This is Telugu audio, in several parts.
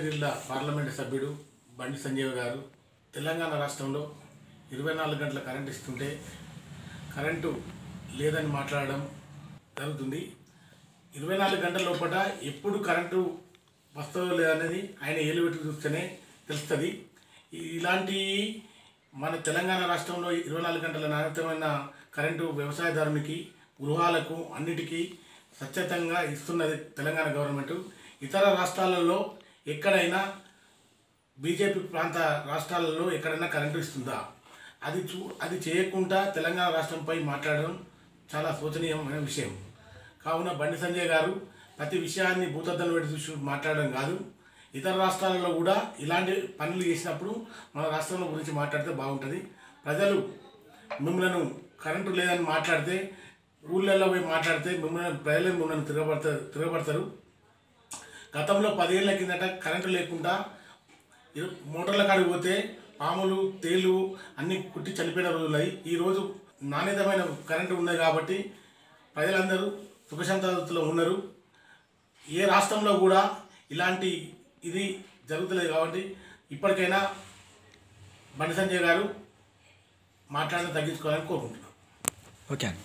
జిల్లా పార్లమెంటు సభ్యుడు బండి సంజీవ్ గారు తెలంగాణ రాష్ట్రంలో ఇరవై నాలుగు గంటల కరెంట్ ఇస్తుంటే కరెంటు లేదని మాట్లాడడం జరుగుతుంది ఇరవై నాలుగు గంటల లోపల ఎప్పుడు కరెంటు వస్తుందో లేదనేది ఆయన ఏలు పెట్టి చూస్తేనే తెలుస్తుంది ఈ- ఇలాంటి మన తెలంగాణ రాష్ట్రంలో ఇరవై నాలుగు గంటల నాణ్యతమైన కరెంటు వ్యవసాయదారునికి గృహాలకు అన్నిటికీ స్వచ్ఛతంగా ఇస్తున్నది తెలంగాణ గవర్నమెంట్ ఇతర రాష్ట్రాలలో ఎక్కడైనా బీజేపీ ప్రాంత రాష్ట్రాలలో ఎక్కడైనా కరెంటు ఇస్తుందా అది చూ అది చేయకుండా తెలంగాణ రాష్ట్రంపై మాట్లాడడం చాలా శోచనీయమైన విషయం కావున బండి సంజయ్ గారు ప్రతి విషయాన్ని భూతద్దలు పెట్టి చూసి మాట్లాడడం కాదు ఇతర రాష్ట్రాలలో కూడా ఇలాంటి పనులు చేసినప్పుడు మన రాష్ట్రం గురించి మాట్లాడితే బాగుంటుంది ప్రజలు మిమ్మల్ని కరెంటు లేదని మాట్లాడితే ఊళ్ళల్లో పోయి మాట్లాడితే మిమ్మల్ని ప్రజలు మిమ్మల్ని తిరగబడతారు తిరగబడతారు గతంలో పదేళ్ల కిందట కరెంటు లేకుండా ఇరు- మోటార్ల కాడికి పోతే పాములు తేళ్ళు అన్నీ కుట్టి చనిపోయిన రోజులు ఈరోజు నాణ్యతమైన కరెంటు ఉన్నది కాబట్టి ప్రజలందరూ సుఖశాంతలో ఉన్నారు ఏ రాష్ట్రంలో కూడా ఇలాంటి ఇది జరుగుతలేదు కాబట్టి ఇప్పటికైనా బండి సంజయ్ గారు మాట్లాడడం తగ్గించుకోవాలని కోరుకుంటున్నాను ఓకే అండి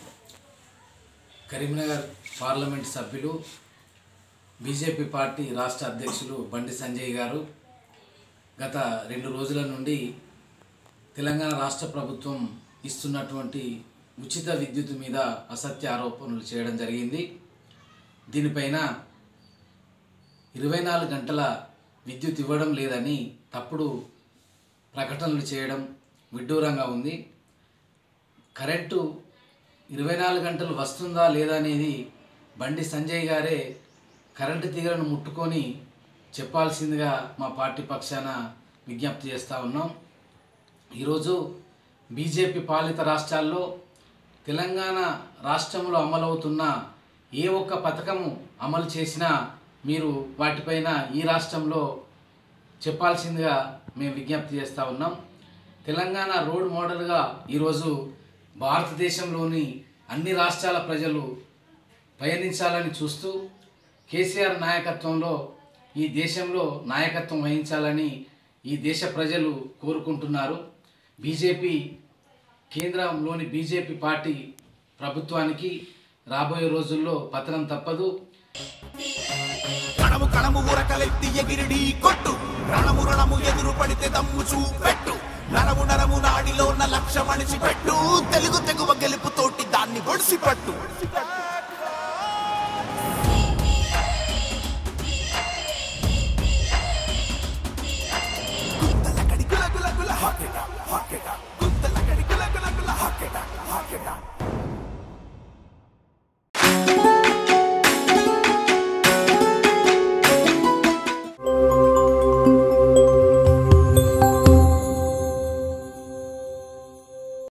కరీంనగర్ పార్లమెంట్ సభ్యులు బీజేపీ పార్టీ రాష్ట్ర అధ్యక్షులు బండి సంజయ్ గారు గత రెండు రోజుల నుండి తెలంగాణ రాష్ట్ర ప్రభుత్వం ఇస్తున్నటువంటి ఉచిత విద్యుత్ మీద అసత్య ఆరోపణలు చేయడం జరిగింది దీనిపైన ఇరవై నాలుగు గంటల విద్యుత్ ఇవ్వడం లేదని తప్పుడు ప్రకటనలు చేయడం విడ్డూరంగా ఉంది కరెంటు ఇరవై నాలుగు గంటలు వస్తుందా లేదా అనేది బండి సంజయ్ గారే కరెంటు తీగలను ముట్టుకొని చెప్పాల్సిందిగా మా పార్టీ పక్షాన విజ్ఞప్తి చేస్తూ ఉన్నాం ఈరోజు బీజేపీ పాలిత రాష్ట్రాల్లో తెలంగాణ రాష్ట్రంలో అమలవుతున్న ఏ ఒక్క పథకము అమలు చేసినా మీరు వాటిపైన ఈ రాష్ట్రంలో చెప్పాల్సిందిగా మేము విజ్ఞప్తి చేస్తూ ఉన్నాం తెలంగాణ రోడ్ మోడల్గా ఈరోజు భారతదేశంలోని అన్ని రాష్ట్రాల ప్రజలు పయనించాలని చూస్తూ కేసీఆర్ నాయకత్వంలో ఈ దేశంలో నాయకత్వం వహించాలని ఈ దేశ ప్రజలు కోరుకుంటున్నారు బీజేపీ కేంద్రంలోని బీజేపీ పార్టీ ప్రభుత్వానికి రాబోయే రోజుల్లో పతనం తప్పదు కణము కణము ఉరకలెత్తి ఎగిరిడి కొట్టు రణము రణము ఎదురు పడితే దమ్ము చూపెట్టు నరము నరము నాడిలో ఉన్న లక్ష్యం అణిచిపెట్టు తెలుగు తెగువ గెలుపు తోటి దాన్ని ఒడిసిపట్టు